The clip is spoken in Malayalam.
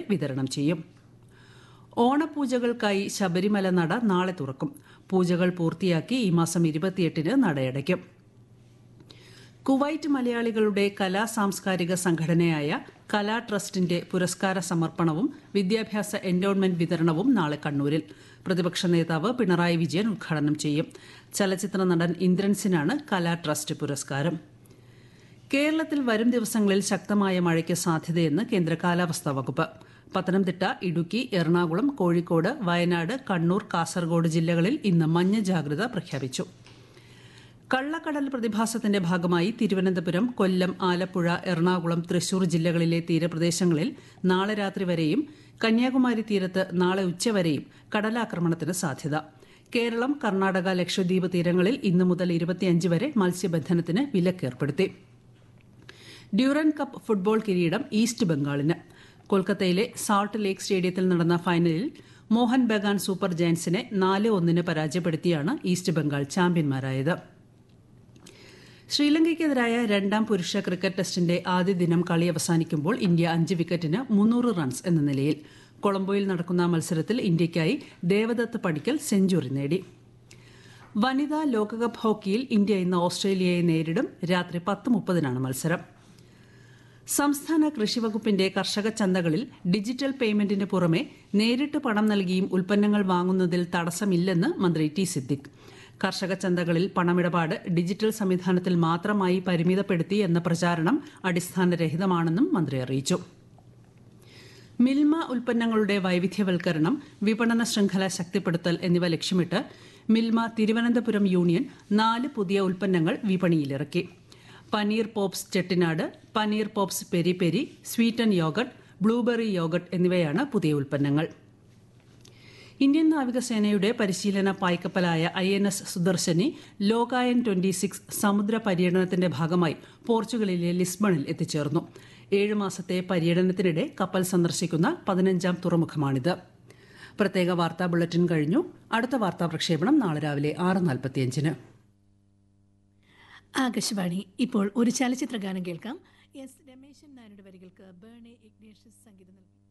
വിതരണം ചെയ്യും ഓണപൂജകൾക്കായി ശബരിമല നട നാളെ തുറക്കും പൂജകൾ പൂർത്തിയാക്കി ഈ മാസം ഇരുപത്തിയെട്ടിന് നടയടയ്ക്കും കുവൈറ്റ് മലയാളികളുടെ കലാ സാംസ്കാരിക സംഘടനയായ കലാ ട്രസ്റ്റിന്റെ പുരസ്കാര സമർപ്പണവും വിദ്യാഭ്യാസ എൻഡോൺമെന്റ് വിതരണവും നാളെ കണ്ണൂരിൽ പ്രതിപക്ഷ നേതാവ് പിണറായി വിജയൻ ഉദ്ഘാടനം ചെയ്യും ചലച്ചിത്ര നടൻ ഇന്ദ്രൻസിനാണ് കലാ ട്രസ്റ്റ് പുരസ്കാരം കേരളത്തിൽ വരും ദിവസങ്ങളിൽ ശക്തമായ മഴയ്ക്ക് സാധ്യതയെന്ന് കേന്ദ്ര കാലാവസ്ഥാ വകുപ്പ് പത്തനംതിട്ട ഇടുക്കി എറണാകുളം കോഴിക്കോട് വയനാട് കണ്ണൂർ കാസർഗോഡ് ജില്ലകളിൽ ഇന്ന് മഞ്ഞ ജാഗ്രത പ്രഖ്യാപിച്ചു കള്ളക്കടൽ പ്രതിഭാസത്തിന്റെ ഭാഗമായി തിരുവനന്തപുരം കൊല്ലം ആലപ്പുഴ എറണാകുളം തൃശൂർ ജില്ലകളിലെ തീരപ്രദേശങ്ങളിൽ നാളെ രാത്രി വരെയും കന്യാകുമാരി തീരത്ത് നാളെ ഉച്ചവരെയും കടലാക്രമണത്തിന് സാധ്യത കേരളം കർണാടക ലക്ഷദ്വീപ് തീരങ്ങളിൽ ഇന്നു മുതൽ ഇരുപത്തിയഞ്ച് വരെ മത്സ്യബന്ധനത്തിന് വിലക്കേർപ്പെടുത്തി ഡ്യൂറൻ കപ്പ് ഫുട്ബോൾ കിരീടം ഈസ്റ്റ് ബംഗാളിന് കൊൽക്കത്തയിലെ സാൾട്ട് ലേക്ക് സ്റ്റേഡിയത്തിൽ നടന്ന ഫൈനലിൽ മോഹൻ ബഗാൻ സൂപ്പർ ജയൻസിനെ നാല് ഒന്നിന് പരാജയപ്പെടുത്തിയാണ് ഈസ്റ്റ് ബംഗാൾ ചാമ്പ്യന്മാരായത് ശ്രീലങ്കയ്ക്കെതിരായ രണ്ടാം പുരുഷ ക്രിക്കറ്റ് ടെസ്റ്റിന്റെ ആദ്യ ദിനം കളി അവസാനിക്കുമ്പോൾ ഇന്ത്യ അഞ്ച് വിക്കറ്റിന് മുന്നൂറ് റൺസ് എന്ന നിലയിൽ കൊളംബോയിൽ നടക്കുന്ന മത്സരത്തിൽ ഇന്ത്യയ്ക്കായി ദേവദത്ത് പടിക്കൽ സെഞ്ചുറി നേടി വനിതാ ലോകകപ്പ് ഹോക്കിയിൽ ഇന്ത്യ ഇന്ന് ഓസ്ട്രേലിയയെ നേരിടും രാത്രി പത്ത് മുപ്പതിനാണ് മത്സരം സംസ്ഥാന കൃഷിവകുപ്പിന്റെ കർഷക ചന്തകളിൽ ഡിജിറ്റൽ പേയ്മെന്റിന് പുറമെ നേരിട്ട് പണം നൽകിയും ഉൽപ്പന്നങ്ങൾ വാങ്ങുന്നതിൽ തടസ്സമില്ലെന്ന് മന്ത്രി ടി സിദ്ദിഖ് കർഷക ചന്തകളിൽ പണമിടപാട് ഡിജിറ്റൽ സംവിധാനത്തിൽ മാത്രമായി പരിമിതപ്പെടുത്തി എന്ന പ്രചാരണം അടിസ്ഥാനരഹിതമാണെന്നും മന്ത്രി അറിയിച്ചു മിൽമ ഉൽപ്പന്നങ്ങളുടെ വൈവിധ്യവൽക്കരണം വിപണന ശൃംഖല ശക്തിപ്പെടുത്തൽ എന്നിവ ലക്ഷ്യമിട്ട് മിൽമ തിരുവനന്തപുരം യൂണിയൻ നാല് പുതിയ ഉൽപ്പന്നങ്ങൾ വിപണിയിലിറക്കി paneer pops Chettinad paneer pops peri peri sweeten yoghurt blueberry yoghurt എന്നിവയാണ് പുതിയ ഉൽപ്പന്നങ്ങൾ ഇന്ത്യൻ നാവികസേനയുടെ പരിശീലന പായ്ക്കപ്പലായ I N S Sudarshini Lokayan twenty six സമുദ്ര പര്യടനത്തിന്റെ ഭാഗമായി പോർച്ചുഗലിലെ ലിസ്ബണിൽ എത്തിച്ചേർന്നു ഏഴ് മാസത്തെ പര്യടനത്തിനിടെ കപ്പൽ സന്ദർശിക്കുന്ന പതിനഞ്ചാം തുറമുഖമാണിത് പ്രത്യേക വാർത്താ ബുള്ളറ്റിൻ കഴിഞ്ഞു അടുത്ത വാർത്താ പ്രക്ഷേപണം നാളെ രാവിലെ ആറ് നാൽപ്പത്തിയഞ്ചിന് ആകാശവാണി ഇപ്പോൾ ഒരു ചലച്ചിത്ര ഗാനം കേൾക്കാം എസ് രമേശൻ നായരുടെ വരികൾക്ക് ബേണെ ഇഗ്നേഷ്യസ് സംഗീതം നൽകി